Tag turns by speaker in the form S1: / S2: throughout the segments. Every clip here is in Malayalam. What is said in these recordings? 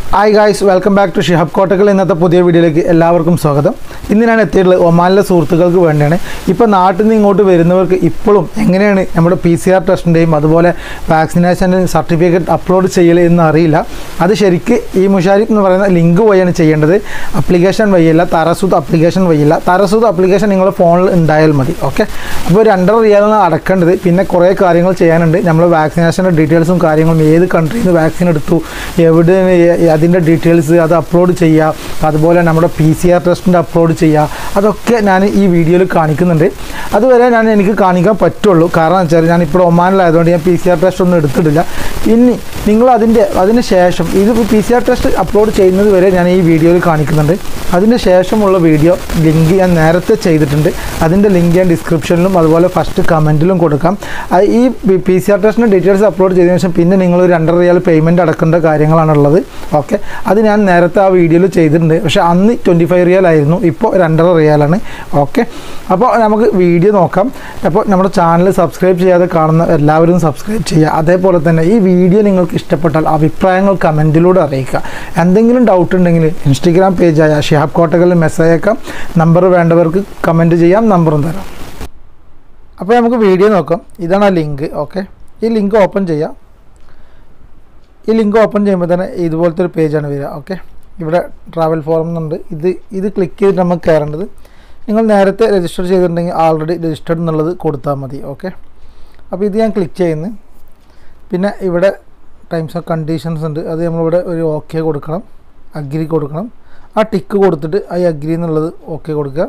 S1: hi guys welcome back to Shihab Kottakkal ഇന്നത്തെ പുതിയ വീഡിയോയിലേക്ക് എല്ലാവർക്കും സ്വാഗതം ഇന്ന് ഞാൻ എത്തിയിട്ടുള്ളത് ഒമാനിലെ സുഹൃത്തുക്കൾക്ക് വേണ്ടിയാണ് ഇപ്പോൾ നാട്ടിൽ നിന്ന് ഇങ്ങോട്ട് വരുന്നവർക്ക് ഇപ്പോഴും എങ്ങനെയാണ് നമ്മുടെ പി സി ആർ ടെസ്റ്റിൻ്റെയും അതുപോലെ വാക്സിനേഷൻ്റെ സർട്ടിഫിക്കറ്റ് അപ്ലോഡ് ചെയ്യൽ എന്ന് അറിയില്ല അത് ശരിക്ക് ഈ മുഷാരിഫ് എന്ന് പറയുന്ന ലിങ്ക് വഴിയാണ് ചെയ്യേണ്ടത് അപ്ലിക്കേഷൻ വഴിയല്ല തരസുദ് അപ്ലിക്കേഷൻ വഴിയില്ല തരസുദ് അപ്ലിക്കേഷൻ നിങ്ങളുടെ ഫോണിൽ ഉണ്ടായാൽ മതി ഓക്കെ അപ്പോൾ രണ്ടര റിയാലാണ് അടക്കേണ്ടത് പിന്നെ കുറേ കാര്യങ്ങൾ ചെയ്യാനുണ്ട് നമ്മൾ വാക്സിനേഷൻ്റെ ഡീറ്റെയിൽസും കാര്യങ്ങളും ഏത് കൺട്രിയിൽ നിന്ന് വാക്സിൻ എടുത്തു എവിടെ അതിൻ്റെ ഡീറ്റെയിൽസ് അത് അപ്ലോഡ് ചെയ്യുക അതുപോലെ നമ്മുടെ പി സി ആർ ടെസ്റ്റിൻ്റെ അപ്ലോഡ് ചെയ്യുക അതൊക്കെ ഞാൻ ഈ വീഡിയോയിൽ കാണിക്കുന്നുണ്ട് അതുവരെ ഞാൻ എനിക്ക് കാണിക്കാൻ പറ്റുള്ളൂ കാരണം വെച്ചാൽ ഞാൻ ഇപ്പോൾ ഒമാനിലായതുകൊണ്ട് ഞാൻ പി സി ആർ ടെസ്റ്റ് ഒന്നും എടുത്തിട്ടില്ല ഇനി നിങ്ങൾ അതിൻ്റെ അതിന് ശേഷം ഇത് P C R test upload ചെയ്യുന്നത് വരെ ഞാൻ ഈ വീഡിയോയിൽ കാണിക്കുന്നുണ്ട് അതിന് ശേഷമുള്ള വീഡിയോ ലിങ്ക് ഞാൻ നേരത്തെ ചെയ്തിട്ടുണ്ട് അതിൻ്റെ ലിങ്ക് ഞാൻ ഡിസ്ക്രിപ്ഷനിലും അതുപോലെ ഫസ്റ്റ് കമൻറ്റിലും കൊടുക്കാം അത് ഈ പി സി ആർ ടെസ്റ്റിൻ്റെ ഡീറ്റെയിൽസ് അപ്ലോഡ് ചെയ്തതിനു ശേഷം പിന്നെ നിങ്ങൾ രണ്ടര റിയാൽ പേയ്മെൻറ്റ് അടക്കേണ്ട കാര്യങ്ങളാണുള്ളത് ഓക്കെ അത് ഞാൻ നേരത്തെ ആ വീഡിയോയിൽ ചെയ്തിട്ടുണ്ട് പക്ഷേ അന്ന് ട്വൻറ്റി ഫൈവ് റിയാൽ ആയിരുന്നു ഇപ്പോൾ രണ്ടര റിയാലാണ് ഓക്കെ അപ്പോൾ നമുക്ക് വീഡിയോ നോക്കാം അപ്പോൾ നമ്മുടെ ചാനൽ സബ്സ്ക്രൈബ് ചെയ്യാതെ കാണുന്ന എല്ലാവരും സബ്സ്ക്രൈബ് ചെയ്യുക അതേപോലെ തന്നെ ഈ വീഡിയോ നിങ്ങൾക്ക് ഇഷ്ടപ്പെട്ടാൽ അഭിപ്രായങ്ങൾ കമൻറ്റിലൂടെ അറിയിക്കുക എന്തെങ്കിലും ഡൗട്ട് ഉണ്ടെങ്കിൽ ഇൻസ്റ്റഗ്രാം പേജായ ഷിഹാബ് കോട്ടകളിൽ മെസ്സേജ് അയക്കാം നമ്പർ വേണ്ടവർക്ക് കമൻറ്റ് ചെയ്യാം നമ്പറും തരാം അപ്പോൾ നമുക്ക് വീഡിയോ നോക്കാം ഇതാണ് ആ ലിങ്ക് ഓക്കെ ഈ ലിങ്ക് ഓപ്പൺ ചെയ്യാം ഈ ലിങ്ക് ഓപ്പൺ ചെയ്യുമ്പോൾ തന്നെ ഇതുപോലത്തെ ഒരു പേജാണ് വരിക ഓക്കെ ഇവിടെ ട്രാവൽ ഫോറം എന്നുണ്ട് ഇത് ഇത് ക്ലിക്ക് ചെയ്തിട്ട് നമുക്ക് കയറേണ്ടത് നിങ്ങൾ നേരത്തെ രജിസ്റ്റർ ചെയ്തിട്ടുണ്ടെങ്കിൽ ആൾറെഡി രജിസ്റ്റർഡ് എന്നുള്ളത് കൊടുത്താൽ മതി ഓക്കെ അപ്പോൾ ഇത് ഞാൻ ക്ലിക്ക് ചെയ്യുന്നു പിന്നെ ഇവിടെ ടൈംസ് ഓഫ് കണ്ടീഷൻസ് ഉണ്ട് അത് നമ്മളിവിടെ ഒരു ഓക്കെ കൊടുക്കണം അഗ്രി കൊടുക്കണം ആ ടിക്ക് കൊടുത്തിട്ട് ആ അഗ്രി എന്നുള്ളത് ഓക്കെ കൊടുക്കുക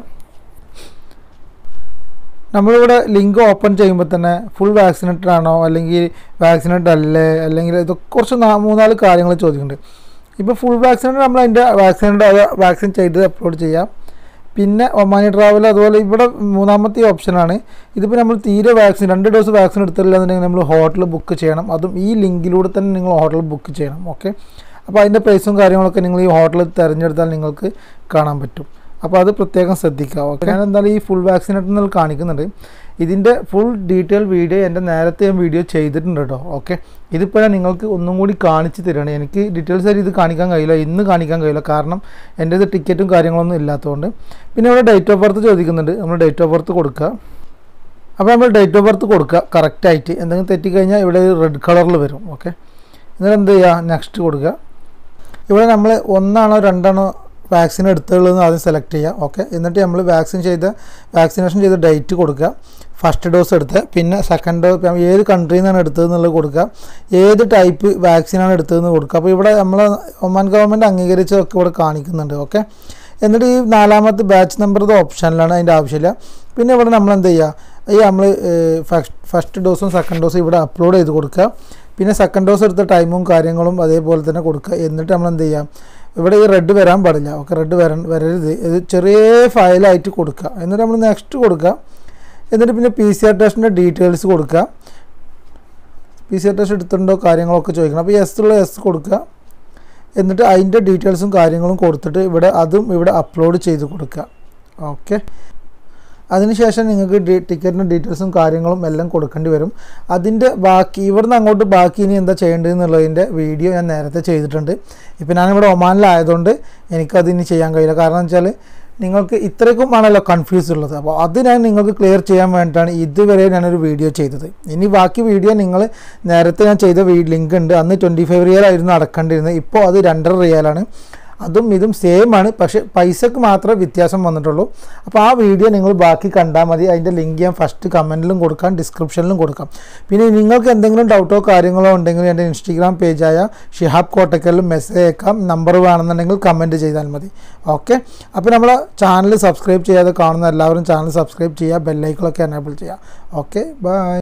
S1: നമ്മളിവിടെ ലിങ്ക് ഓപ്പൺ ചെയ്യുമ്പോൾ തന്നെ ഫുൾ വാക്സിനേറ്റഡ് ആണോ അല്ലെങ്കിൽ വാക്സിനേറ്റഡ് അല്ലേ അല്ലെങ്കിൽ ഇതൊക്കെ കുറച്ച് നാ- മൂന്നാല് കാര്യങ്ങൾ ചോദിക്കുന്നുണ്ട് ഇപ്പോൾ ഫുൾ വാക്സിനേറ്റഡ് നമ്മൾ അതിൻ്റെ വാക്സിനേറ്റഡ് വാക്സിൻ ചെയ്ത് അപ്ലോഡ് ചെയ്യാം പിന്നെ ഒമാനി ട്രാവൽ അതുപോലെ ഇവിടെ മൂന്നാമത്തെ ഓപ്ഷനാണ് ഇതിപ്പോൾ നമ്മൾ തീരെ വാക്സിൻ രണ്ട് ഡോസ് വാക്സിൻ എടുത്തില്ല എന്നുണ്ടെങ്കിൽ നമ്മൾ ഹോട്ടൽ ബുക്ക് ചെയ്യണം അതും ഈ ലിങ്കിലൂടെ തന്നെ നിങ്ങൾ ഹോട്ടൽ ബുക്ക് ചെയ്യണം ഓക്കെ അപ്പോൾ അതിൻ്റെ പ്രൈസും കാര്യങ്ങളൊക്കെ നിങ്ങൾ ഈ ഹോട്ടൽ തിരഞ്ഞെടുത്താൽ നിങ്ങൾക്ക് കാണാൻ പറ്റും അപ്പോൾ അത് പ്രത്യേകം ശ്രദ്ധിക്കുക ഓക്കെ ഞാൻ എന്തായാലും ഈ ഫുൾ വാക്സിനേറ്റ് എന്നുള്ള കാണിക്കുന്നുണ്ട് ഇതിൻ്റെ ഫുൾ ഡീറ്റെയിൽ വീഡിയോ എൻ്റെ നേരത്തെ ഞാൻ വീഡിയോ ചെയ്തിട്ടുണ്ട് കേട്ടോ ഓക്കെ ഇതിപ്പോൾ ഞാൻ നിങ്ങൾക്ക് ഒന്നും കൂടി കാണിച്ച് തരികയാണ് എനിക്ക് ഡീറ്റെയിൽസ് ആയിട്ട് ഇത് കാണിക്കാൻ കഴിയില്ല ഇന്ന് കാണിക്കാൻ കഴിയില്ല കാരണം എൻ്റെ ഇത് ടിക്കറ്റും കാര്യങ്ങളൊന്നും ഇല്ലാത്തതുകൊണ്ട് പിന്നെ ഇവിടെ ഡേറ്റ് ഓഫ് ബർത്ത് ചോദിക്കുന്നുണ്ട് നമ്മൾ ഡേറ്റ് ഓഫ് ബർത്ത് കൊടുക്കുക അപ്പോൾ നമ്മൾ ഡേറ്റ് ഓഫ് ബർത്ത് കൊടുക്കുക കറക്റ്റായിട്ട് എന്തെങ്കിലും തെറ്റിക്കഴിഞ്ഞാൽ ഇവിടെ റെഡ് കളറിൽ വരും ഓക്കെ എന്നിട്ട് എന്ത് ചെയ്യുക നെക്സ്റ്റ് കൊടുക്കുക ഇവിടെ നമ്മൾ ഒന്നാണോ രണ്ടാണോ വാക്സിൻ എടുത്തുള്ളതെന്ന് ആദ്യം സെലക്ട് ചെയ്യുക ഓക്കെ എന്നിട്ട് നമ്മൾ വാക്സിൻ ചെയ്ത വാക്സിനേഷൻ ചെയ്ത ഡേറ്റ് കൊടുക്കുക ഫസ്റ്റ് ഡോസ് എടുത്ത് പിന്നെ സെക്കൻഡ് ഡോസ് ഏത് കൺട്രിയിൽ നിന്നാണ് എടുത്തതെന്നുള്ളത് കൊടുക്കുക ഏത് ടൈപ്പ് വാക്സിനാണ് എടുത്തതെന്ന് കൊടുക്കുക അപ്പോൾ ഇവിടെ നമ്മൾ ഒമാൻ ഗവൺമെൻറ് അംഗീകരിച്ചതൊക്കെ ഇവിടെ കാണിക്കുന്നുണ്ട് ഓക്കെ എന്നിട്ട് ഈ നാലാമത്തെ ബാച്ച് നമ്പർ ഓപ്ഷനിലാണ് അതിൻ്റെ ആവശ്യമില്ല പിന്നെ ഇവിടെ നമ്മൾ എന്ത് ചെയ്യുക ഈ നമ്മൾ ഫസ്റ്റ് ഡോസും സെക്കൻഡ് ഡോസും ഇവിടെ അപ്ലോഡ് ചെയ്ത് കൊടുക്കുക പിന്നെ സെക്കൻഡ് ഡോസ് എടുത്ത ടൈമും കാര്യങ്ങളും അതേപോലെ തന്നെ കൊടുക്കുക എന്നിട്ട് നമ്മൾ എന്ത് ചെയ്യാം ഇവിടെ ഈ റെഡ് വരാൻ പാടില്ല ഓക്കെ റെഡ് വരാൻ വരരുത് ഇത് ചെറിയ ഫയലായിട്ട് കൊടുക്കുക എന്നിട്ട് നമ്മൾ നെക്സ്റ്റ് കൊടുക്കുക എന്നിട്ട് പിന്നെ പി സി ആർ ടെസ്റ്റിൻ്റെ ഡീറ്റെയിൽസ് കൊടുക്കുക പി സി ആർ ടെസ്റ്റ് എടുത്തിട്ടുണ്ടോ കാര്യങ്ങളൊക്കെ ചോദിക്കണം അപ്പോൾ എസ് ഉള്ള എസ് കൊടുക്കുക എന്നിട്ട് അതിൻ്റെ ഡീറ്റെയിൽസും കാര്യങ്ങളും കൊടുത്തിട്ട് ഇവിടെ അതും ഇവിടെ അപ്ലോഡ് ചെയ്ത് കൊടുക്കുക ഓക്കെ അതിനുശേഷം നിങ്ങൾക്ക് ഡി ടിക്കറ്റിൻ്റെ ഡീറ്റെയിൽസും കാര്യങ്ങളും എല്ലാം കൊടുക്കേണ്ടി വരും അതിൻ്റെ ബാക്കി ഇവിടുന്ന് അങ്ങോട്ട് ബാക്കി ഇനി എന്താ ചെയ്യേണ്ടതെന്നുള്ളതിൻ്റെ വീഡിയോ ഞാൻ നേരത്തെ ചെയ്തിട്ടുണ്ട് ഇപ്പം ഞാനിവിടെ ഒമാനിലായതുകൊണ്ട് എനിക്കതിനി ചെയ്യാൻ കഴിയില്ല കാരണം വെച്ചാൽ നിങ്ങൾക്ക് ഇത്രയ്ക്കും ആണല്ലോ കൺഫ്യൂസ് ഉള്ളത് അപ്പോൾ അത് ഞാൻ നിങ്ങൾക്ക് ക്ലിയർ ചെയ്യാൻ വേണ്ടിയിട്ടാണ് ഇതുവരെ ഞാനൊരു വീഡിയോ ചെയ്തത് ഇനി ബാക്കി വീഡിയോ നിങ്ങൾ നേരത്തെ ഞാൻ ചെയ്ത ലിങ്ക് ഉണ്ട് അന്ന് ട്വൻറ്റി ഫൈവ് റിയൽ ആയിരുന്നു അടക്കേണ്ടിരുന്നത് ഇപ്പോൾ അത് രണ്ടര റിയലാണ് അതും ഇതും സെയിം ആണ് പക്ഷേ പൈസക്ക് മാത്രമേ വ്യത്യാസം വന്നിട്ടുള്ളൂ അപ്പോൾ ആ വീഡിയോ നിങ്ങൾ ബാക്കി കണ്ടാൽ മതി അതിൻ്റെ ലിങ്ക് ഞാൻ ഫസ്റ്റ് കമൻറ്റിലും കൊടുക്കാം ഡിസ്ക്രിപ്ഷനിലും കൊടുക്കാം പിന്നെ നിങ്ങൾക്ക് എന്തെങ്കിലും ഡൗട്ടോ കാര്യങ്ങളോ ഉണ്ടെങ്കിൽ എൻ്റെ ഇൻസ്റ്റഗ്രാം പേജായ ഷിഹാബ് കോട്ടക്കലിലും മെസ്സേജ് അയക്കാം നമ്പർ വേണമെന്നുണ്ടെങ്കിൽ കമൻറ്റ് ചെയ്താൽ മതി ഓക്കെ അപ്പോൾ നമ്മൾ ചാനൽ സബ്സ്ക്രൈബ് ചെയ്യാതെ കാണുന്ന എല്ലാവരും ചാനൽ സബ്സ്ക്രൈബ് ചെയ്യുക ബെല്ലൈക്കിളൊക്കെ എനേബിൾ ചെയ്യുക ഓക്കെ ബൈ